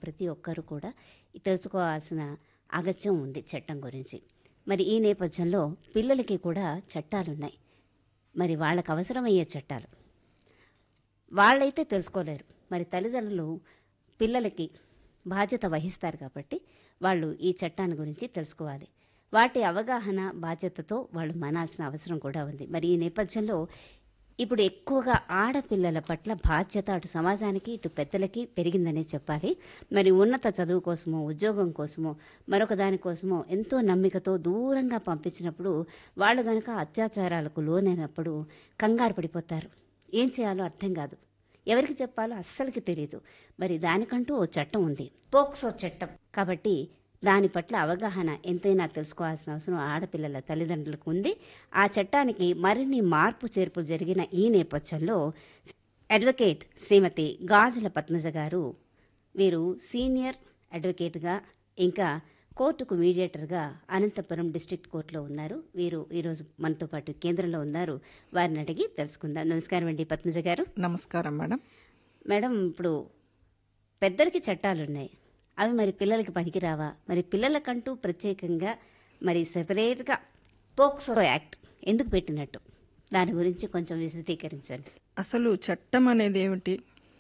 ప్రతి ఒక్కరూ కూడా తెలుసుకోవాల్సిన అగత్యం ఉంది చట్టం గురించి మరి ఈ నేపథ్యంలో పిల్లలకి కూడా చట్టాలున్నాయి మరి వాళ్ళకు అవసరమయ్యే చట్టాలు వాళ్ళైతే తెలుసుకోలేరు మరి తల్లిదండ్రులు పిల్లలకి బాధ్యత వహిస్తారు కాబట్టి వాళ్ళు ఈ చట్టాన్ని గురించి తెలుసుకోవాలి వాటి అవగాహన బాధ్యతతో వాళ్ళు మనాల్సిన అవసరం కూడా ఉంది మరి ఈ నేపథ్యంలో ఇప్పుడు ఎక్కువగా ఆడపిల్లల పట్ల బాధ్యత అటు సమాజానికి ఇటు పెద్దలకి పెరిగిందనే చెప్పాలి మరి ఉన్నత చదువు కోసమో ఉద్యోగం కోసమో మరొక దానికోసమో ఎంతో నమ్మికతో దూరంగా పంపించినప్పుడు వాళ్ళు గనక అత్యాచారాలకు లోనైనప్పుడు కంగారు పడిపోతారు ఏం చేయాలో అర్థం కాదు ఎవరికి చెప్పాలో అస్సలకి తెలియదు మరి దానికంటూ ఓ చట్టం ఉంది పోక్సో చట్టం కాబట్టి దాని పట్ల అవగాహన ఎంతైనా తెలుసుకోవాల్సిన అవసరం ఆడపిల్లల తల్లిదండ్రులకు ఉంది ఆ చట్టానికి మరిన్ని మార్పు చేర్పులు జరిగిన ఈ నేపథ్యంలో అడ్వకేట్ శ్రీమతి గాజుల పద్మజ గారు వీరు సీనియర్ అడ్వకేట్గా ఇంకా కోర్టుకు మీడియేటర్గా అనంతపురం డిస్ట్రిక్ట్ కోర్టులో ఉన్నారు వీరు ఈరోజు మనతో పాటు కేంద్రంలో ఉన్నారు వారిని అడిగి తెలుసుకుందాం నమస్కారం అండి పద్మజ గారు నమస్కారం మేడం మేడం ఇప్పుడు పెద్దలకి చట్టాలు ఉన్నాయి అవి మరి పిల్లలకి పనికిరావా మరి పిల్లలకంటూ ప్రత్యేకంగా మరి సెపరేట్గా పోక్సో యాక్ట్ ఎందుకు పెట్టినట్టు దాని గురించి కొంచెం విశదీకరించండి అసలు చట్టం అనేది ఏమిటి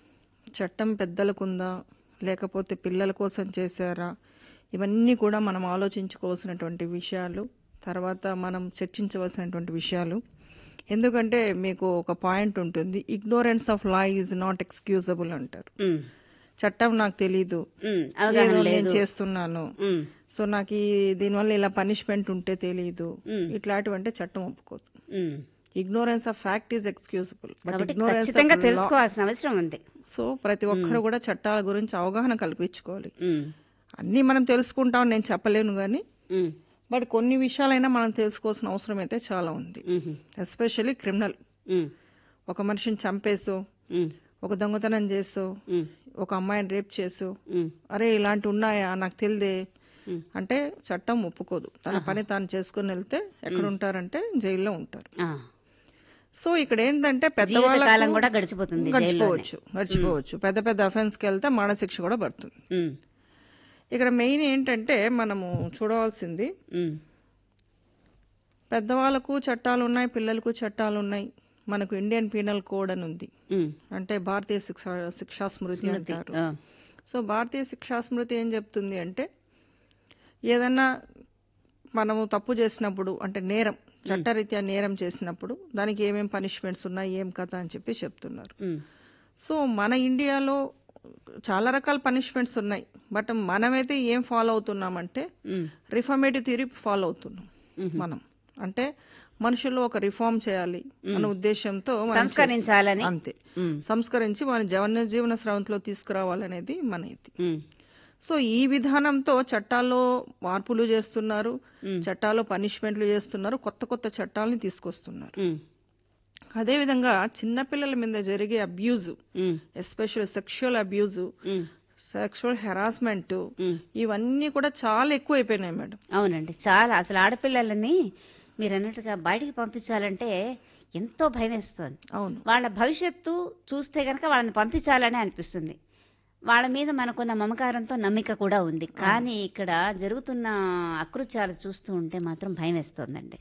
చట్టం పెద్దలకుందా లేకపోతే పిల్లల కోసం చేశారా ఇవన్నీ కూడా మనం ఆలోచించుకోవాల్సినటువంటి విషయాలు తర్వాత మనం చర్చించవలసినటువంటి విషయాలు ఎందుకంటే మీకు ఒక పాయింట్ ఉంటుంది ignorance of law is not excusable అంటారు ఉమ్, చట్టం నాకు తెలీదు ఉమ్, అవగాహన ఏదో లేదు నేను చేస్తున్నాను ఉమ్, సో నాకు ఈ దీనివల్ల ఇలా పనిష్మెంట్ ఉంటే తెలీదు ఇట్లాంటివంటే చట్టం ఒప్పుకోదు um. Ignorance of fact is excusable but కాబట్టి ఇగ్నోరెన్స్ ఖచ్చితంగా తెలుసుకోవాల్సిన అవసరం ఉంది సో ప్రతి ఒక్కరు కూడా చట్టాల గురించి అవగాహన కల్పించుకోవాలి ఉమ్, అన్నీ మనం తెలుసుకుంటాం నేను చెప్పలేను కానీ ఉమ్, బట్ కొన్ని విషయాలైనా మనం తెలుసుకోవాల్సిన అవసరం అయితే చాలా ఉంది ఉమ్, ఎస్పెషల్లీ క్రిమినల్ ఉమ్, ఒక మనిషిని చంపేసో ఉమ్, ఒక దొంగతనం చేసో ఉమ్, ఒక అమ్మాయిని రేప్ చేసో ఉమ్, అరే ఇలాంటి ఉన్నాయా నాకు తెలిదే అంటే చట్టం ఒప్పుకోదు తన పని తాను చేసుకుని వెళ్తే ఎక్కడ ఉంటారంటే జైల్లో ఉంటారు ఆ. సో ఇక్కడ ఏంటంటే జీవితకాలం పెద్దవాళ్ళకు కూడా గడిచిపోతుంది జైల్లోనే. గడిచిపోవచ్చు గడిచిపోవచ్చు పెద్ద పెద్ద అఫెన్స్కి వెళ్తే మరణశిక్ష కూడా పడుతుంది ఉమ్, ఇక్కడ మెయిన్ ఏంటంటే మనము చూడవలసింది ఉమ్, పెద్దవాళ్ళకు చట్టాలు ఉన్నాయి పిల్లలకు చట్టాలు ఉన్నాయి మనకు ఇండియన్ పీనల్ కోడ్ అని ఉంది ఉమ్. అంటే భారతీయ శిక్షా శిక్షా స్మృతి అంటారు ఆ. సో భారతీయ శిక్షా స్మృతి ఏం చెప్తుంది అంటే ఏదన్నా మనము తప్పు చేసినప్పుడు అంటే నేరం చట్టరీత్యా నేరం చేసినప్పుడు దానికి ఏమేం పనిష్మెంట్స్ ఉన్నాయి ఏం కథ అని చెప్పి చెప్తున్నారు ఉమ్, సో మన ఇండియాలో చాలా రకాల పనిష్మెంట్స్ ఉన్నాయి బట్ మనమైతే ఏం ఫాలో అవుతున్నామంటే ఉమ్, రిఫార్మేటివ్ థియరీ ఫాలో అవుతున్నాం మనం అంటే మనుషుల్లో ఒక రిఫార్మ్ చేయాలి అనే ఉద్దేశంతో మనం సంస్కరించాలని చేస్తాం. అంతే సంస్కరించి మన జవన జీవన స్రవంతిలో తీసుకురావాలనేది మన ఇది ఉమ్, సో ఈ విధానంతో చట్టాల్లో మార్పులు చేస్తున్నారు చట్టాల్లో పనిష్మెంట్లు చేస్తున్నారు కొత్త కొత్త చట్టాలని తీసుకొస్తున్నారు ఉమ్, అదేవిధంగా చిన్నపిల్లల మీద జరిగే abuse um, special sexual abuse um. Sexual harassment ఇవన్నీ కూడా చాలా ఎక్కువ అయిపోయినాయి మేడం అవునండి చాలా అసలు ఆడపిల్లలని మీరు అన్నట్టుగా బయటికి పంపించాలంటే ఎంతో భయం వేస్తుంది అవును వాళ్ళ భవిష్యత్తు చూస్తే కనుక వాళ్ళని పంపించాలని అనిపిస్తుంది వాళ్ళ మీద మనకున్న మమకారంతో నమ్మిక కూడా ఉంది కానీ ఇక్కడ జరుగుతున్న అకృత్యాలు చూస్తూ ఉంటే మాత్రం భయం వేస్తుందండి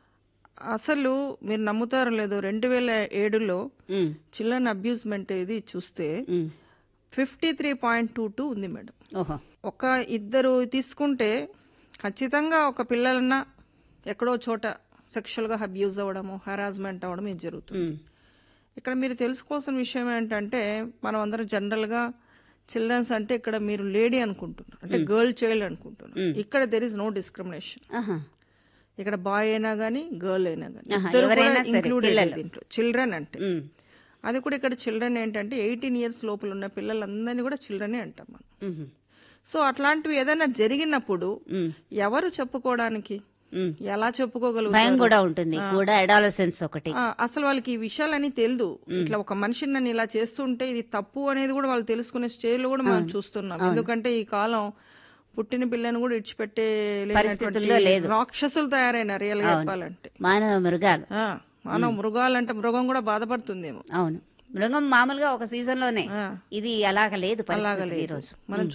అసలు మీరు నమ్ముతారో లేదో రెండు వేల ఏడులో ఉమ్, చిల్డ్రన్ అబ్యూస్మెంట్ ఇది చూస్తే um. Fifty three point two two ఉంది మేడం ఓహో ఒక ఇద్దరు తీసుకుంటే ఖచ్చితంగా ఒక పిల్లలన్న ఎక్కడో చోట సెక్షువల్గా అబ్యూజ్ అవ్వడము హరాస్మెంట్ అవ్వడం ఇది జరుగుతుంది ఉమ్, ఇక్కడ మీరు తెలుసుకోవాల్సిన విషయం ఏంటంటే మనం అందరం జనరల్గా చిల్డ్రన్స్ అంటే ఇక్కడ మీరు లేడీ అనుకుంటున్నారు అంటే గర్ల్ చైల్డ్ అనుకుంటున్నారు ఇక్కడ దెర్ ఇస్ నో డిస్క్రిమినేషన్ ఆహా. ఇక్కడ బాయ్ అయినా గానీ గర్ల్ అయినా గానీ ఆహా, ఇద్దరు కూడా ఎవరైనా సరే, include పిల్లలు. అయ్యారు దీంట్లో చిల్డ్రన్ అంటే ఉమ్, అది కూడా ఇక్కడ చిల్డ్రన్ ఏంటంటే ఎయిటీన్ ఇయర్స్ లోపల ఉన్న పిల్లలందరినీ కూడా చిల్డ్రనే అంటాం మనం ఉమ్, సో అట్లాంటివి ఏదైనా జరిగినప్పుడు ఉమ్, ఎవరు చెప్పుకోవడానికి ఉమ్. ఎలా భయం చెప్పుకోగలుగుతారు కూడా ఉంటుంది కూడా ఎడాలసెన్స్ ఒకటి ఆ, అసలు వాళ్ళకి ఈ విషయాలన్నీ తెలియదు ఇట్లా ఒక మనిషిని నన్ను ఇలా చేస్తుంటే ఇది తప్పు అనేది కూడా వాళ్ళు తెలుసుకునే స్టేజ్ లో కూడా మనం చూస్తున్నాం ఎందుకంటే ఈ కాలం పుట్టిన పిల్లని కూడా ఇడిచిపెట్టే పరిస్థితుల్లో లేదు. రాక్షసులు తయారైన రియల్ గా చెప్పాలంటే మానవ మృగాలు ఆ, మానవ మృగాలంటే మృగం కూడా బాధపడుతుందేమో అవును మృగం మామూలుగా ఒక సీజన్ లోనే ఆ. ఇది అలాగ లేదు అలాగ పరిస్థితి లేదు ఈరోజు మనం